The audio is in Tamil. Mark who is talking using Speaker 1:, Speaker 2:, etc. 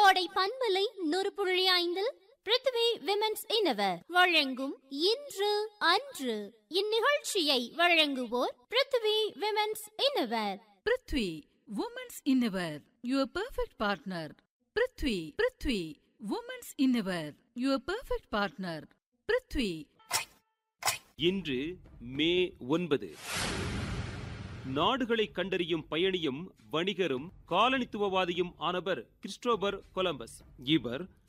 Speaker 1: கோடை பண்பலை நூறு புள்ளி ஐந்தில் பிருத்வி விமென்ஸ் இனவர் வழங்கும் இன்று அன்று இந்நிகழ்ச்சியை வழங்குவோர் Prithvi women's innerwear
Speaker 2: Prithvi women's innerwear your perfect partner Prithvi Prithvi women's innerwear your perfect partner Prithvi
Speaker 3: இன்று மே ஒன்பது நாடுகளை கண்டறியும் பயணியும் வணிகரும் காலனித்துவவாதியும் ஆனவர் கிறிஸ்டோபர் கொலம்பஸ் இவர்